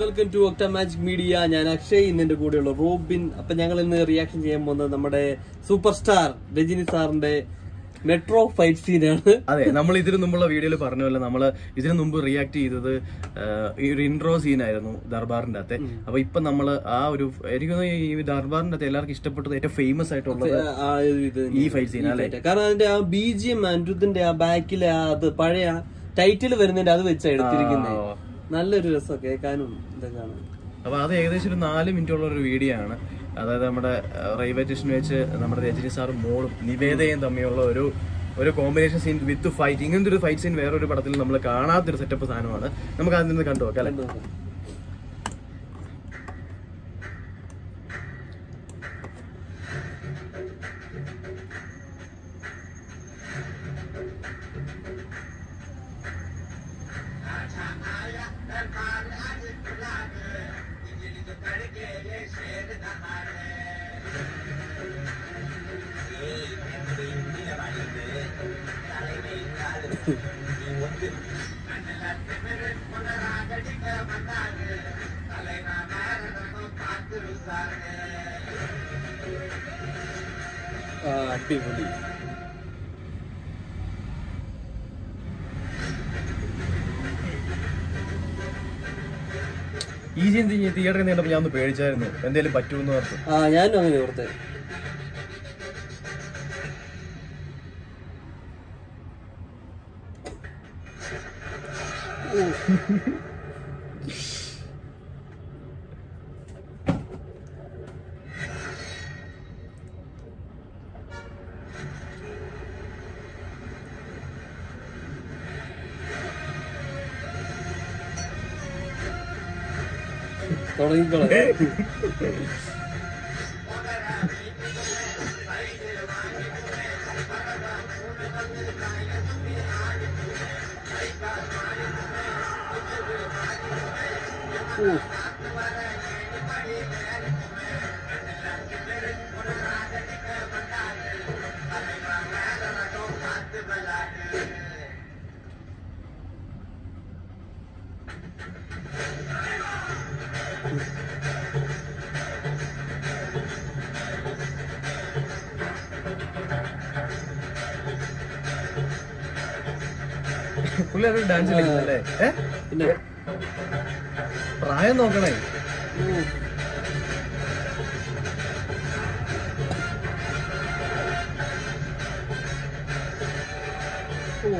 Welcome to octa magic media ഞാൻ അക്ഷയ് ഇന്ന് എന്റെ കൂടെയുള്ള റോബിൻ അപ്പൊ ഞങ്ങൾ ഇന്ന് റിയാക്ഷൻ ചെയ്യാൻ പോകുന്നത് നമ്മുടെ സൂപ്പർ സ്റ്റാർ രജനി സാറിന്റെ മെട്രോ ഫൈറ്റ് സീനാണ് അതെ നമ്മൾ ഇതിനു മുമ്പുള്ള വീഡിയോയിൽ പറഞ്ഞ പോലെ നമ്മൾ ഇതിനു മുമ്പ് റിയാക്ട് ചെയ്തത് ആ, ഈ ഒരു ഇൻട്രോ സീൻ ആയിരുന്നു ദർബാറിന്റെ അകത്തെ അപ്പൊ ഇപ്പൊ നമ്മൾ ആ ഒരു എനിക്ക് തോന്നുന്നു ഈ ദർബാറിന്റെ അകത്ത് എല്ലാവർക്കും ഇഷ്ടപ്പെട്ടത് ഏറ്റവും ഫേമസ് ആയിട്ടുള്ളത് ആ ഒരു ഇത് ഈ ഫൈറ്റ് സീൻ അല്ലേ കാരണം അതിന്റെ ആ ബി ജി എം അനിരുദ്ധിന്റെ ആ ബാക്കിലെ ആ അത് പഴയ ടൈറ്റിൽ വരുന്നതിന്റെ അത് വെച്ചാ എടുത്തിരിക്കുന്നത് ആ. നല്ലൊരു രസം കേൾക്കാനും ഇതൊക്കെയാണ് അപ്പൊ അത് ഏകദേശം ഒരു നാല് മിനിറ്റ് ഉള്ള ഒരു വീഡിയോ ആണ് അതായത് നമ്മുടെ റെയിൽവേ സ്റ്റേഷനിൽ വെച്ച് നമ്മുടെ രജനി സാറും മോളും നിവേദയും തമ്മിലുള്ള ഒരു ഒരു കോമ്പിനേഷൻ സീൻ വിത്ത് ഫൈറ്റ് ഇങ്ങനത്തെ ഒരു ഫൈറ്റ് സീൻ വേറൊരു പടത്തിൽ നമ്മൾ കാണാത്തൊരു സെറ്റപ്പ് സാധനമാണ് നമുക്ക് അതിൽ നിന്ന് കണ്ടു നോക്കാം അല്ലേ ആ, അടിപൊളി ഈ സീൻ തിയേറ്ററിൽ നീണ്ടപ്പോൾ ഞാൻ ഒന്ന് പേടിച്ചായിരുന്നു എന്തെങ്കിലും പറ്റുമെന്ന് ഓർത്തു ആ ഞാനും അങ്ങനെ ഓർത്തെ തുടങ്ങിക്കോളാം Ooh. പുള്ളി അത് ഡാൻസ് കളിക്കുന്നല്ലേ ഏ പിന്നെ പ്രായം നോക്കണേ Ooh. Ooh.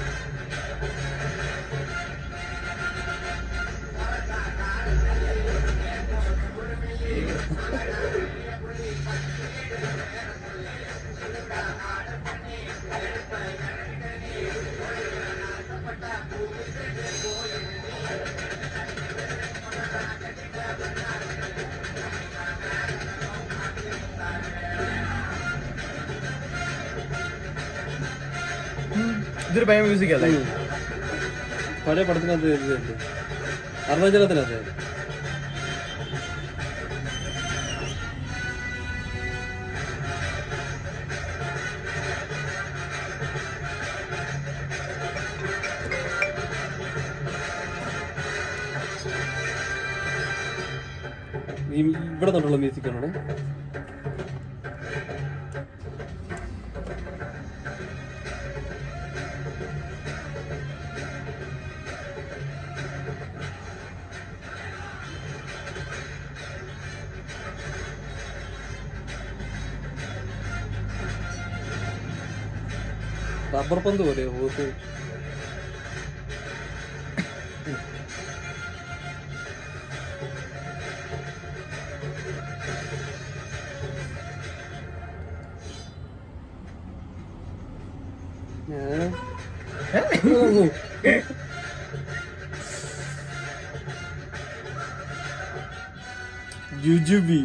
ഇതൊരു ഭയം മ്യൂസിക് അല്ലേ ഉം. പഴയ പടത്തിനകത്ത് എഴുതിയിട്ടുണ്ട് അരുണാചലത്തിനകത്ത് ഈ ഇവിടെ തൊട്ടുള്ള മ്യൂസിക് ആണോ റബ്ബർ പന്ത് പോലെ ഓത്ത് ഞാൻ ജുജുബി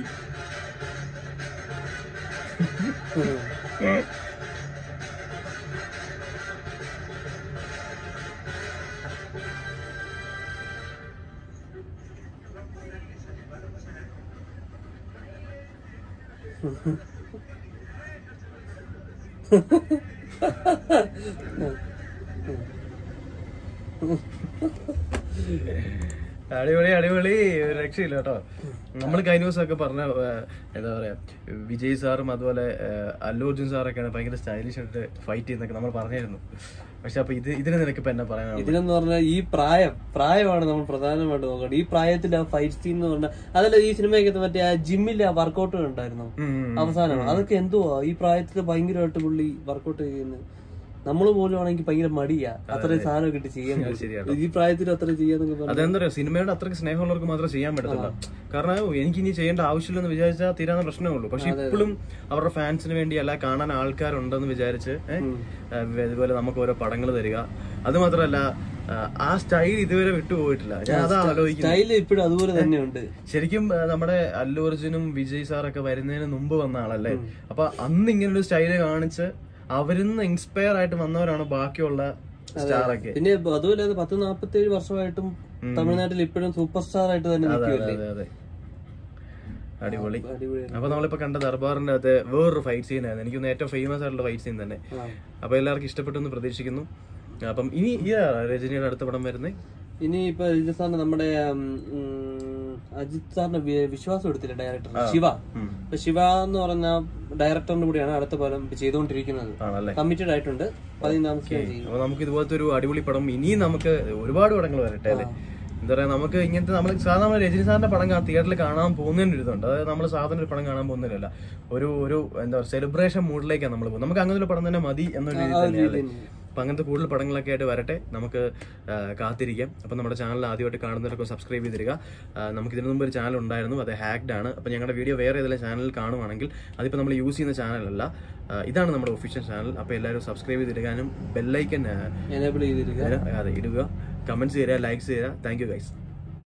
അടിപൊളി അടിപൊളി ഒരു രക്ഷയില്ല കേട്ടോ നമ്മൾ കഴിഞ്ഞ ദിവസമൊക്കെ പറഞ്ഞ ഏഹ്, എന്താ പറയാ വിജയ് സാറും അതുപോലെ ഏഹ്, അല്ലു അർജുൻ സാറൊക്കെയാണ് ഭയങ്കര സ്റ്റൈലിഷ് ആയിട്ട് ഫൈറ്റ് ചെയ്യുന്നൊക്കെ നമ്മൾ പറഞ്ഞായിരുന്നു പക്ഷെ അപ്പൊ ഇത് ഇതിന് നിനക്ക് ഇപ്പൊ എന്നാ പറയാനാണ് ഇതിനെന്ന് പറഞ്ഞാൽ ഈ പ്രായം പ്രായമാണ് നമ്മൾ പ്രധാനമായിട്ട് നോക്കേണ്ടത് ഈ പ്രായത്തിൽ ആ ഫൈറ്റ് സീൻ എന്ന് പറഞ്ഞാൽ അതല്ല ഈ സിനിമയ്ക്കകത്ത് മറ്റേ ആ ജിമ്മിൽ ആ വർക്കൗട്ട് ഉണ്ടായിരുന്നു അവസാനം അതൊക്കെ എന്തുവാ ഈ പ്രായത്തിൽ ഭയങ്കരമായിട്ട് പുള്ളി വർക്കൗട്ട് ചെയ്യുന്നത് നമ്മൾ പോലും ആണെങ്കിൽ ഭയങ്കര മടിയാ അത്രയും സാധനം കിട്ടി ചെയ്യാൻ പോലും. ശരിയാണ്. ഈ പ്രായത്തിൽ അത്ര ചെയ്യാന്നൊക്കെ പറഞ്ഞു അതെന്താ പറയാ സിനിമയുടെ അത്രയ്ക്ക് സ്നേഹമുള്ളവർക്ക് മാത്രമേ ചെയ്യാൻ പറ്റത്തുള്ളൂ കാരണം എനിക്ക് ഇനി ചെയ്യേണ്ട ആവശ്യമില്ലെന്ന് വിചാരിച്ചാൽ തീരാവുന്ന പ്രശ്നമേ ഉള്ളൂ പക്ഷെ ഇപ്പോഴും അവരുടെ ഫാൻസിന് വേണ്ടി അല്ല കാണാൻ ആൾക്കാരുണ്ടെന്ന് വിചാരിച്ച് ഏഹ്, ഏഹ്, ഇതുപോലെ നമുക്ക് ഓരോ പടങ്ങൾ തരിക അത് മാത്രമല്ല ഏഹ്, ആ സ്റ്റൈൽ ഇതുവരെ വിട്ടുപോയിട്ടില്ല ഞാൻ അതാ ആലോചിക്കുന്നത് സ്റ്റൈല് ഇപ്പോഴും അതുപോലെ തന്നെയുണ്ട് ശരിക്കും ഏഹ്, നമ്മുടെ അല്ലു അർജുനും വിജയ് സാറൊക്കെ വരുന്നതിന് മുമ്പ് വന്ന ആളല്ലേ അപ്പൊ അന്ന് ഇങ്ങനെ ഒരു സ്റ്റൈല് കാണിച്ച് അവരിന്ന് ഇൻസ്പയർ ആയിട്ട് വന്നവരാണ് ബാക്കിയുള്ള സ്റ്റാറൊക്കെ പിന്നെ അതുപോലെ അത് പത്ത് നാപ്പത്തി ഏഴ് വർഷമായിട്ടും തമിഴ്നാട്ടിൽ ഇപ്പോഴും സൂപ്പർ സ്റ്റാർ ആയിട്ട് തന്നെ നിൽക്കുമല്ലേ അതെ അതെ അടിപൊളി അടിപൊളിയാണ് അപ്പൊ നമ്മളിപ്പോ കണ്ട ദർബാറിന്റെ അകത്ത് വേറൊരു ഫൈറ്റ് സീൻ ആയിരുന്നു എനിക്കൊന്ന് ഏറ്റവും ഫേമസ് ആയിട്ടുള്ള ഫൈറ്റ് സീൻ തന്നെ ആ. അപ്പൊ എല്ലാവർക്കും ഇഷ്ടപ്പെട്ടു എന്ന് പ്രതീക്ഷിക്കുന്നു അപ്പം ഇനി ഈ രജനിയുടെ അടുത്ത പടം വരുന്നത് ഇനി ഇപ്പൊ അജിത് സാറിന് നമ്മുടെ ഉം, ഉം, അജിത് സാറിന് വി- വിശ്വാസം എടുത്തില്ല ഡയറക്ടർ ശിവ ഇപ്പൊ ശിവ എന്ന് പറഞ്ഞ ഡയറക്ടറിന്റെ കൂടിയാണ് അടുത്ത പടം ചെയ്തുകൊണ്ടിരിക്കുന്നത് ആണല്ലേ കമ്മിറ്റഡ് ആയിട്ടുണ്ട് പതിനാം ചെയ്യും അപ്പൊ നമുക്ക് ഇതുപോലത്തെ ഒരു അടിപൊളി പടം ഇനിയും നമുക്ക് ഒരുപാട് പടങ്ങൾ വരട്ടെ അല്ലേ എന്താ പറയാ നമുക്ക് ഇങ്ങനത്തെ നമ്മൾ സാധാരണ രജനി സാറിന്റെ പടം തിയേറ്ററിൽ കാണാൻ പോകുന്നതിന് ഒരു ഇതുണ്ട് അതായത് നമ്മൾ സാധാരണ ഒരു പടം കാണാൻ പോകുന്നില്ല ഒരു ഒരു എന്താ പറയുക സെലിബ്രേഷൻ മൂഡിലേക്കാണ് നമ്മൾ പോകുന്നത് നമുക്ക് അങ്ങനെ ഒരു പടം തന്നെ മതി എന്നൊരു രീതി തന്നെയല്ലേ അപ്പൊ അങ്ങനത്തെ കൂടുതൽ പടങ്ങളൊക്കെ ആയിട്ട് വരട്ടെ നമുക്ക് ആ, കാത്തിരിക്കാം അപ്പൊ നമ്മുടെ ചാനൽ ആദ്യമായിട്ട് കാണുന്നവരൊക്കെ സബ്സ്ക്രൈബ് ചെയ്തിരിക്കുക ആ, നമുക്ക് ഇതിനു മുമ്പ് ഒരു ചാനൽ ഉണ്ടായിരുന്നു അത് ഹാക്ഡ് ആണ് അപ്പൊ ഞങ്ങളുടെ വീഡിയോ വേറെ ഏതെങ്കിലും ചാനലിൽ കാണുവാണെങ്കിൽ അതിപ്പോൾ നമ്മൾ യൂസ് ചെയ്യുന്ന ചാനലല്ല ആ, ഇതാണ് നമ്മുടെ ഒഫീഷ്യൽ ചാനൽ അപ്പോൾ എല്ലാവരും സബ്സ്ക്രൈബ് ചെയ്തിരിക്കാനും ബെല്ലൈക്കൻ എനേബിൾ ചെയ്തിരിക്കുക അതെ ഇടുക കമന്റ്സ് ചെയ്യുക ലൈക്സ് ചെയ്യുക താങ്ക് യു ഗൈസ്